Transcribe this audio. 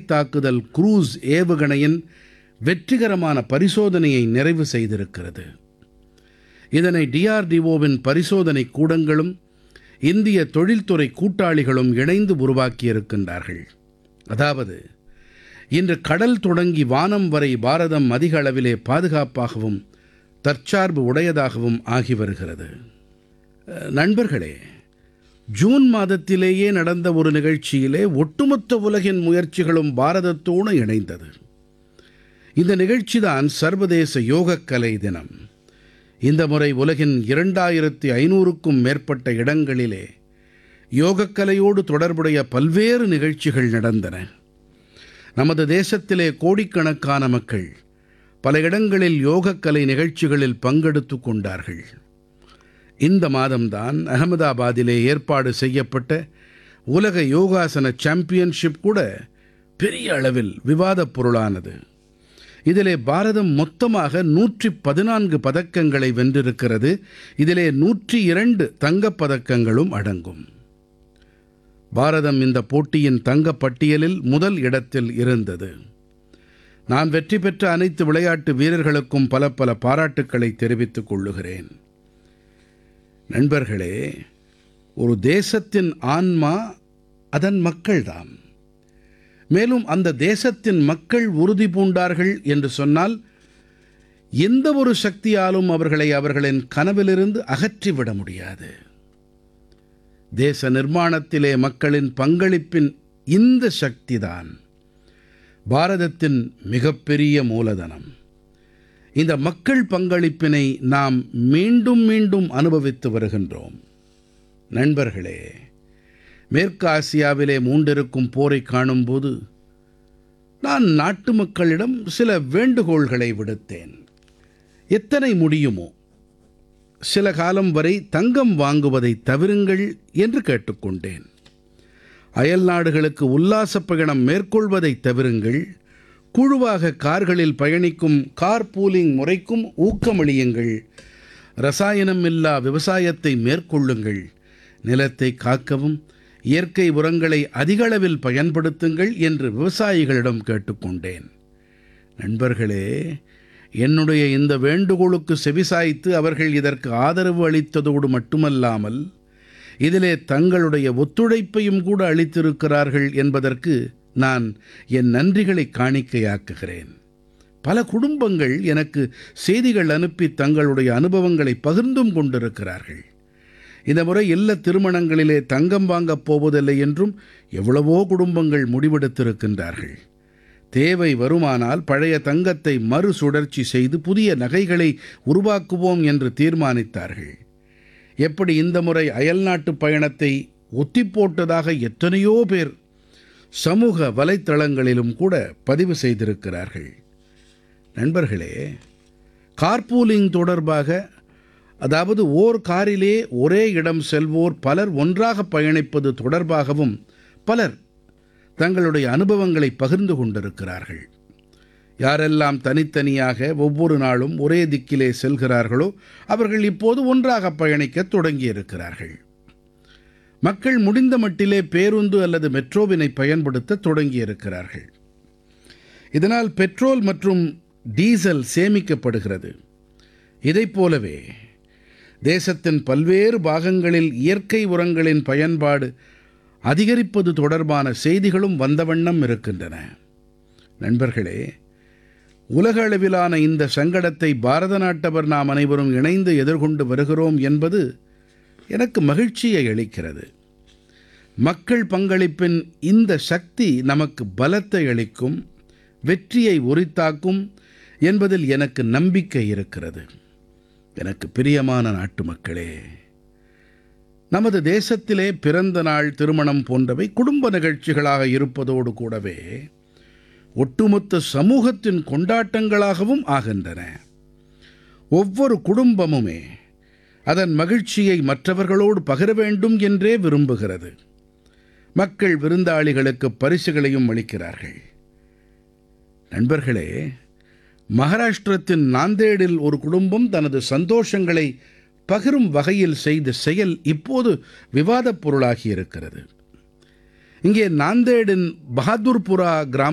தரைத்தாக்குதல் cruise ஏவுகணையின் வெற்றிகரமான பரிசோதனையை நிறைவு செய்திருக்கிறது இதனை டிஆர்டிஓவின் பரிசோதனை கூடங்களும் இந்திய தொழில்துறை கூட்டாளிகளும் இணைந்து உருவாக்கியிருக்கின்றார்கள் அதாவது இன்று கடல் தொடங்கி வானம் வரை பாரதம் அதிக அளவிலே பாதுகாப்பாகவும் தற்சார்பு உடையதாகவும் ஆகி வருகிறது அஹ், நண்பர்களே ஜூன் மாதத்திலேயே நடந்த ஒரு நிகழ்ச்சியிலே ஒட்டுமொத்த உலகின் முயற்சிகளும் பாரதத்தோடு இணைந்தது இந்த நிகழ்ச்சிதான் சர்வதேச யோகக்கலை தினம் இந்த முறை உலகின் இரண்டாயிரத்தி ஐநூறுக்கும் மேற்பட்ட இடங்களிலே யோகக்கலையோடு தொடர்புடைய பல்வேறு நிகழ்ச்சிகள் நடந்தன நமது தேசத்திலே கோடிக்கணக்கான மக்கள் பல இடங்களில் யோகக்கலை நிகழ்ச்சிகளில் பங்கெடுத்து கொண்டார்கள் இந்த மாதம்தான் அகமதாபாதிலே ஏற்பாடு செய்யப்பட்ட உலக யோகாசன சாம்பியன்ஷிப் கூட பெரிய அளவில் விவாதப் பொருளானது இதிலே பாரதம் மொத்தமாக நூற்றி பதினான்கு பதக்கங்களை வென்றிருக்கிறது இதிலே நூற்றி இரண்டு தங்கப் பதக்கங்களும் அடங்கும் பாரதம் இந்த போட்டியின் தங்கப் பட்டியலில் முதல் இடத்தில் இருந்தது நான் வெற்றி பெற்ற அனைத்து விளையாட்டு வீரர்களுக்கும் பல பல பாராட்டுக்களை தெரிவித்துக் கொள்ளுகிறேன் நண்பர்களே ஒரு தேசத்தின் ஆன்மா அதன் மக்கள்தாம் மேலும் அந்த தேசத்தின் மக்கள் உறுதி பூண்டார்கள் என்று சொன்னால் எந்த ஒரு சக்தியாலும் அவர்களை அவர்களின் கனவிலிருந்து அகற்றிவிட முடியாது தேச நிர்மாணத்திலே மக்களின் பங்களிப்பின் இந்த சக்திதான் பாரதத்தின் மிகப்பெரிய மூலதனம் இந்த மக்கள் பங்களிப்பினை நாம் மீண்டும் மீண்டும் அனுபவித்து வருகின்றோம் நண்பர்களே மேற்கு ஆசியாவிலே மூண்டிருக்கும் போரை காணும்போது நான் நாட்டு மக்களிடம் சில வேண்டுகோள்களை விடுத்தேன் எத்தனை முடியுமோ சில காலம் வரை தங்கம் வாங்குவதை தவிருங்கள் என்று கேட்டுக்கொண்டேன் அயல் நாடுகளுக்கு உல்லாசப் பயணம் மேற்கொள்வதை தவிருங்கள் குழுவாக கார்களில் பயணிக்கும் கார் பூலிங் முறைக்கும் ஊக்கமளியுங்கள் ரசாயனம் இல்லா விவசாயத்தை மேற்கொள்ளுங்கள் நிலத்தை காக்கவும் இயற்கை உரங்களை அதிக அளவில் பயன்படுத்துங்கள் என்று விவசாயிகளிடம் கேட்டுக்கொண்டேன் நண்பர்களே என்னுடைய இந்த வேண்டுகோளுக்கு செவிசாய்த்து அவர்கள் இதற்கு ஆதரவு அளித்ததோடு மட்டுமல்லாமல் இதிலே தங்களுடைய ஒத்துழைப்பையும் கூட அளித்திருக்கிறார்கள் என்பதற்கு நான் என் நன்றிகளை காணிக்கையாக்குகிறேன் பல குடும்பங்கள் எனக்கு செய்திகள் அனுப்பி தங்களுடைய அனுபவங்களை பகிர்ந்தும் கொண்டிருக்கிறார்கள் இந்த முறை இல்ல திருமணங்களிலே தங்கம் வாங்கப் போவதில்லை என்றும் எவ்வளவோ குடும்பங்கள் முடிவெடுத்திருக்கின்றார்கள் தேவை வருமானால் பழைய தங்கத்தை மறுசுழற்சி செய்து புதிய நகைகளை உருவாக்குவோம் என்று தீர்மானித்தார்கள் எப்படி இந்த முறை அயல்நாட்டு பயணத்தை ஒத்திப் போட்டதாக எத்தனையோ பேர் சமூக வலைத்தளங்களிலும் கூட பதிவு செய்திருக்கிறார்கள் நண்பர்களே கார்பூலிங் தொடர்பாக அதாவது ஓர் காரிலே ஒரே இடம் செல்வோர் பலர் ஒன்றாக பயணிப்பது தொடர்பாகவும் பலர் தங்களுடைய அனுபவங்களை பகிர்ந்து கொண்டிருக்கிறார்கள் யாரெல்லாம் தனித்தனியாக ஒவ்வொரு நாளும் ஒரே திக்கிலே செல்கிறார்களோ அவர்கள் இப்போது ஒன்றாக பயணிக்கத் தொடங்கியிருக்கிறார்கள் மக்கள் முடிந்த மட்டிலே பேருந்து அல்லது மெட்ரோவினை பயன்படுத்த தொடங்கியிருக்கிறார்கள் இதனால் பெட்ரோல் மற்றும் டீசல் சேமிக்கப்படுகிறது இதைப் போலவே தேசத்தின் பல்வேறு பாகங்களில் இயற்கை உரங்களின் பயன்பாடு அதிகரிப்பது தொடர்பான செய்திகளும் வந்த வண்ணம் இருக்கின்றன நண்பர்களே உலக அளவிலான இந்த சங்கடத்தை பாரத நாட்டவர் நாம் அனைவரும் இணைந்து எதிர்கொண்டு வருகிறோம் என்பது எனக்கு மகிழ்ச்சியை அளிக்கிறது மக்கள் பங்களிப்பின் இந்த சக்தி நமக்கு பலத்தை அளிக்கும் வெற்றியை உரித்தாக்கும் என்பதில் எனக்கு நம்பிக்கை இருக்கிறது எனக்கு பிரியமான நாட்டு மக்களே நமது தேசத்திலே பிறந்த நாள் திருமணம் போன்றவை குடும்ப நிகழ்ச்சிகளாக இருப்பதோடு கூடவே ஒட்டுமொத்த சமூகத்தின் கொண்டாட்டங்களாகவும் ஆகின்றன ஒவ்வொரு குடும்பமுமே அதன் மகிழ்ச்சியை மற்றவர்களோடு பகிர வேண்டும் என்றே விரும்புகிறது மக்கள் விருந்தாளிகளுக்கு பரிசுகளையும் அளிக்கிறார்கள் நண்பர்களே மகாராஷ்டிரத்தின் நாந்தேடில் ஒரு குடும்பம் தனது சந்தோஷங்களை பகிரும் வகையில் செய்த செயல் இப்போது விவாதப் பொருளாகி இருக்கிறது இங்கே நாந்தேடின் பஹாதுர்புரா கிராம